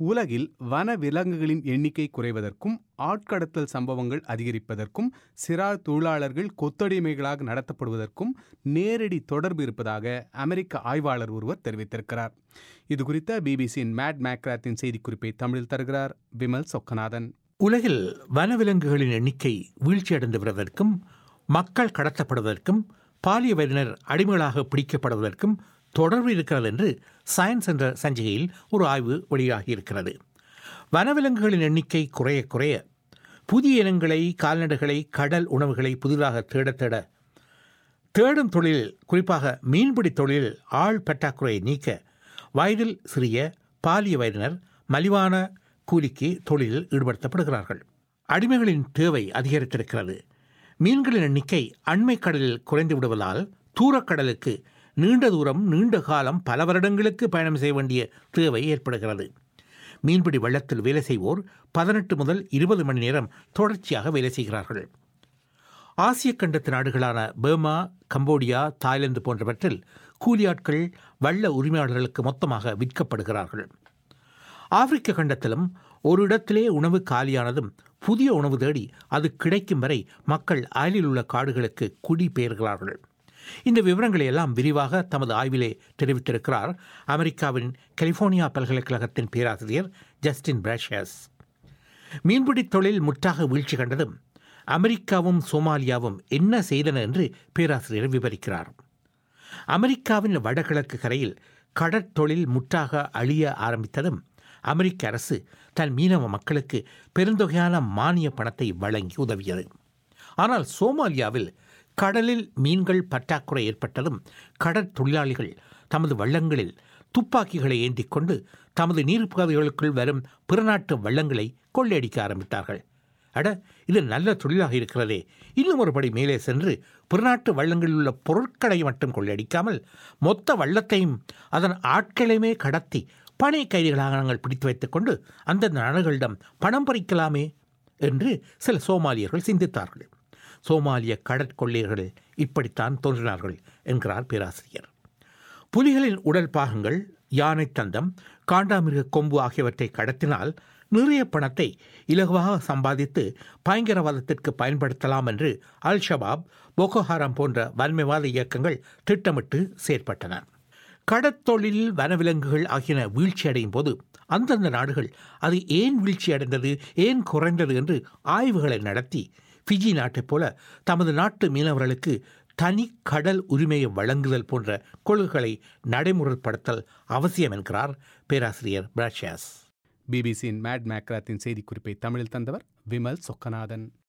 உலகில் வன விலங்குகளின் எண்ணிக்கை குறைவதற்கும் ஆட்கடத்தல் சம்பவங்கள் அதிகரிப்பதற்கும் சிறார் தொழிலாளர்கள் கொத்தடிமைகளாக நடத்தப்படுவதற்கும் நேரடி தொடர்பு இருப்பதாக அமெரிக்க ஆய்வாளர் ஒருவர் தெரிவித்திருக்கிறார் இது குறித்த பிபிசியின் மேட் மேக்ராத்தின் செய்திக்குறிப்பை தமிழில் தருகிறார் விமல் சொக்கநாதன் உலகில் வனவிலங்குகளின் எண்ணிக்கை வீழ்ச்சியடைந்து வருவதற்கும் மக்கள் கடத்தப்படுவதற்கும் பாலிய வயதினர் அடிமைகளாக பிடிக்கப்படுவதற்கும் தொடர்பு இருக்கிறது என்று சயின்ஸ் என்ற சஞ்சிகையில் ஒரு ஆய்வு வெளியாகியிருக்கிறது வனவிலங்குகளின் எண்ணிக்கை குறைய குறைய புதிய இனங்களை கால்நடைகளை கடல் உணவுகளை புதிதாக தேட தேட தேடும் தொழில் குறிப்பாக மீன்பிடி தொழில் ஆள் பற்றாக்குறையை நீக்க வயதில் சிறிய பாலிய வயதினர் மலிவான கூலிக்கு தொழிலில் ஈடுபடுத்தப்படுகிறார்கள் அடிமைகளின் தேவை அதிகரித்திருக்கிறது மீன்களின் எண்ணிக்கை அண்மை கடலில் குறைந்து விடுவதால் தூரக்கடலுக்கு நீண்ட தூரம் நீண்ட காலம் பல வருடங்களுக்கு பயணம் செய்ய வேண்டிய தேவை ஏற்படுகிறது மீன்பிடி வெள்ளத்தில் வேலை செய்வோர் பதினெட்டு முதல் இருபது மணி நேரம் தொடர்ச்சியாக வேலை செய்கிறார்கள் ஆசிய கண்டத்து நாடுகளான பர்மா கம்போடியா தாய்லாந்து போன்றவற்றில் கூலியாட்கள் வள்ள உரிமையாளர்களுக்கு மொத்தமாக விற்கப்படுகிறார்கள் ஆப்பிரிக்க கண்டத்திலும் ஒரு இடத்திலே உணவு காலியானதும் புதிய உணவு தேடி அது கிடைக்கும் வரை மக்கள் அயலில் உள்ள காடுகளுக்கு குடிபெயர்கிறார்கள் இந்த விவரங்களை எல்லாம் விரிவாக தமது ஆய்விலே தெரிவித்திருக்கிறார் அமெரிக்காவின் கலிபோர்னியா பல்கலைக்கழகத்தின் பேராசிரியர் ஜஸ்டின் பிராஷஸ் மீன்பிடி தொழில் முற்றாக வீழ்ச்சி கண்டதும் அமெரிக்காவும் சோமாலியாவும் என்ன செய்தன என்று பேராசிரியர் விவரிக்கிறார் அமெரிக்காவின் வடகிழக்கு கரையில் கடற்தொழில் முற்றாக அழிய ஆரம்பித்ததும் அமெரிக்க அரசு தன் மீனவ மக்களுக்கு பெருந்தொகையான மானிய பணத்தை வழங்கி உதவியது ஆனால் சோமாலியாவில் கடலில் மீன்கள் பற்றாக்குறை ஏற்பட்டதும் கடற்தொழிலாளிகள் தமது வள்ளங்களில் துப்பாக்கிகளை ஏந்தி கொண்டு தமது நீர்ப்பகுதிகளுக்குள் வரும் பிற நாட்டு வள்ளங்களை கொள்ளையடிக்க ஆரம்பித்தார்கள் அட இது நல்ல தொழிலாக இருக்கிறதே இன்னும் ஒரு படி மேலே சென்று பிறநாட்டு வள்ளங்களில் உள்ள பொருட்களை மட்டும் கொள்ளையடிக்காமல் மொத்த வள்ளத்தையும் அதன் ஆட்களையுமே கடத்தி பணி கைதிகளாக நாங்கள் பிடித்து வைத்துக்கொண்டு அந்தந்த நாடுகளிடம் பணம் பறிக்கலாமே என்று சில சோமாலியர்கள் சிந்தித்தார்கள் சோமாலிய கடற்கொள்ளையர்கள் இப்படித்தான் தோன்றினார்கள் என்கிறார் பேராசிரியர் புலிகளின் உடல் பாகங்கள் யானை தந்தம் காண்டாமிருக கொம்பு ஆகியவற்றை கடத்தினால் நிறைய பணத்தை இலகுவாக சம்பாதித்து பயங்கரவாதத்திற்கு பயன்படுத்தலாம் என்று அல் ஷபாப் போகோஹாரம் போன்ற வன்மைவாத இயக்கங்கள் திட்டமிட்டு செயற்பட்டன கடற்தொழில் வனவிலங்குகள் ஆகியன வீழ்ச்சி அடையும் போது அந்தந்த நாடுகள் அது ஏன் வீழ்ச்சி அடைந்தது ஏன் குறைந்தது என்று ஆய்வுகளை நடத்தி ஃபிஜி நாட்டைப் போல தமது நாட்டு மீனவர்களுக்கு தனி கடல் உரிமையை வழங்குதல் போன்ற கொள்கைகளை நடைமுறைப்படுத்தல் அவசியம் என்கிறார் பேராசிரியர் பிராஷியாஸ் பிபிசியின் மேட் மேக்ராத்தின் செய்திக்குறிப்பை தமிழில் தந்தவர் விமல் சொக்கநாதன்